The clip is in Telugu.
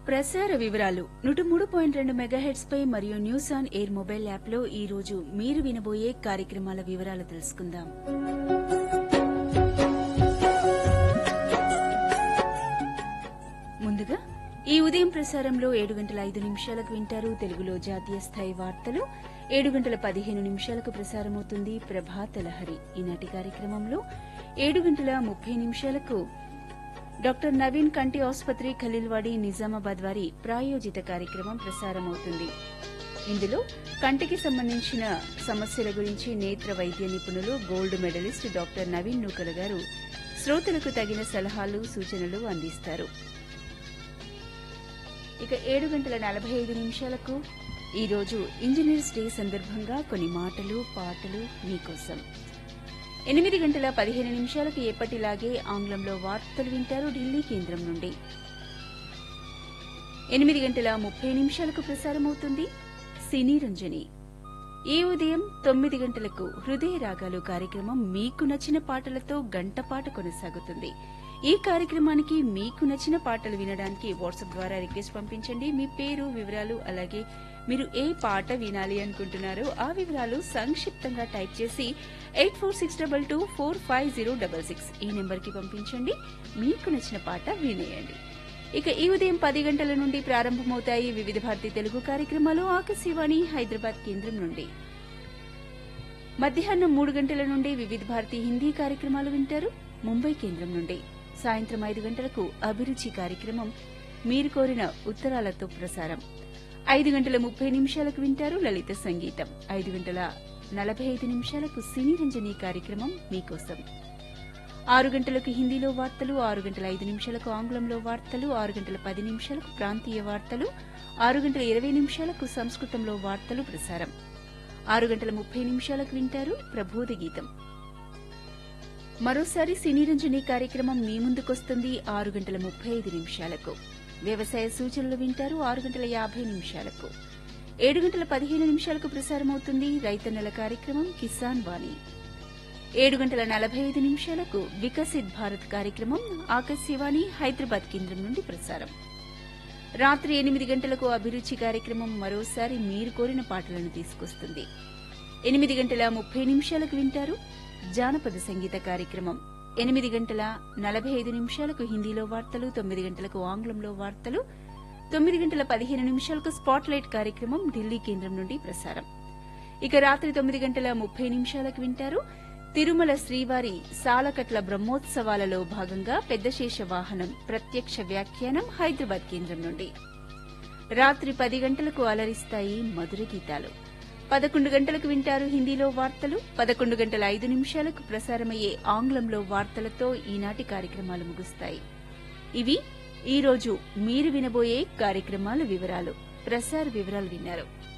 ప్రసార వివరాలు నూట మూడు పాయింట్ రెండు మెగాహెడ్స్ పై మరియు news on air mobile app లో ఈ రోజు మీరు వినబోయే కార్యక్రమాల వివరాలు తెలుసుకుందాం ముందుగా ఈ ఉదయం ప్రసారంలో ఏడు గంటల ఐదు నిమిషాలకు వింటారు తెలుగులో జాతీయ స్థాయి వార్తలు ఏడు గంటల పదిహేను నిమిషాలకు ప్రసారమవుతుంది ప్రభాత లహరి ఈనాటి కార్యక్రమంలో ఏడు గంటల ముప్పై నిమిషాలకు డాక్టర్ నవీన్ కంటి ఆసుపత్రి ఖలీల్వాడి నిజామాబాద్ వారి ప్రాయోజిత కార్యక్రమం ప్రసారమవుతుంది ఇందులో కంటికి సంబంధించిన సమస్యల గురించి నేత్ర వైద్య నిపుణులు gold medalist doctor Naveen Nookala గారు శ్రోతలకు తగిన సలహాలు సూచనలు అందిస్తారు ఇక ఏడు గంటల నలభై ఐదు నిమిషాలకు ఈ రోజు ఇంజనీర్స్ డే సందర్భంగా కొన్ని మాటలు పాటలు మీకోసం ఎనిమిది గంటల పదిహేను నిమిషాలకు ఎప్పటిలాగే ఆంగ్లంలో వార్తలు వింటారు ఢిల్లీ కేంద్రం నుండి ఎనిమిది గంటల ముప్పై నిమిషాలకు ప్రసారమవుతుంది సినీ రంజని ఈ ఉదయం తొమ్మిది గంటలకు హృదయ రాగాలు కార్యక్రమం మీకు నచ్చిన పాటలతో గంట పాట కొనసాగుతుంది ఈ కార్యక్రమానికి మీకు నచ్చిన పాటలు వినడానికి వాట్సాప్ ద్వారా రిక్వెస్ట్ పంపించండి మీ పేరు వివరాలు అలాగే మీరు ఏ పాట వినాలి అనుకుంటున్నారో ఆ వివరాలు సంక్షిప్తంగా టైప్ చేసి eight four six double two four five zero double six ఈ నెంబర్కి పంపించండి మీకు నచ్చిన పాట వినేయండి ఇక ఈ ఉదయం పది గంటల నుండి ప్రారంభమవుతాయి వివిధ భారతి తెలుగు కార్యక్రమాలు ఆకాశవాణి హైదరాబాద్ కేంద్రం నుండి మధ్యాహ్నం మూడు గంటల నుండి వివిధ భారతి హిందీ కార్యక్రమాలు వింటారు ముంబై కేంద్రం నుండి సాయంత్రం ఐదు గంటలకు అభిరుచి కార్యక్రమం మీరు కోరిన ఉత్తరాలతో ప్రసారం ఐదు గంటల ముప్పై నిమిషాలకు వింటారు లలిత సంగీతం ఐదు గంటల నలభై ఐదు నిమిషాలకు సినీ రంజని కార్యక్రమం మీకోసం ఆరు గంటలకు హిందీలో వార్తలు ఆరు గంటల ఐదు నిమిషాలకు ఆంగ్లంలో వార్తలు ఆరు గంటల పది నిమిషాలకు ప్రాంతీయ వార్తలు ఆరు గంటల ఇరవై నిమిషాలకు సంస్కృతంలో వార్తలు ప్రసారం ఆరు గంటల ముప్పై నిమిషాలకు వింటారు ప్రబోధ గీతం మరోసారి సినీ రంజని కార్యక్రమం మీ ముందుకొస్తుంది ఆరు గంటల ముప్పై ఐదు నిమిషాలకు వ్యవసాయ సూచనలు వింటారు ఆరు గంటల యాభై నిమిషాలకు ఏడు గంటల పదిహేను నిమిషాలకు ప్రసారమవుతుంది రైతన్నల కార్యక్రమం కిసాన్ వాణి ఏడు గంటల నలభై ఐదు నిమిషాలకు వికసిత్ భారత్ కార్యక్రమం ఆకాశవాణి హైదరాబాద్ కేంద్రం నుండి ప్రసారం రాత్రి ఎనిమిది గంటలకు అభిరుచి కార్యక్రమం మరోసారి మీరు కోరిన పాటలను తీసుకొస్తుంది ఎనిమిది గంటల ముప్పై నిమిషాలకు వింటారు జానపద సంగీత కార్యక్రమం ఎనిమిది గంటల నలభై ఐదు నిమిషాలకు హిందీలో వార్తలు తొమ్మిది గంటలకు ఆంగ్లంలో వార్తలు తొమ్మిది గంటల పదిహేను నిమిషాలకు స్పాట్ లైట్ కార్యక్రమం ఢిల్లీ కేంద్రం నుండి ప్రసారం ఇక రాత్రి తొమ్మిది గంటల ముప్పై నిమిషాలకు వింటారు తిరుమల శ్రీవారి సాలకట్ల బ్రహ్మోత్సవాలలో భాగంగా పెద్దశేష వాహనం ప్రత్యక్ష వ్యాఖ్యానం హైదరాబాద్ కేంద్రం నుండి రాత్రి పది గంటలకు అలరిస్తాయి మధుర గీతాలు పదకొండు గంటలకు వింటారు హిందీలో వార్తలు పదకొండు గంటల ఐదు నిమిషాలకు ప్రసారమయ్యే ఆంగ్లంలో వార్తలతో ఈనాటి కార్యక్రమాలు ముగుస్తాయి ఇవి ఈ రోజు మీరు వినబోయే కార్యక్రమాల వివరాలు ప్రసార వివరాలు విన్నారు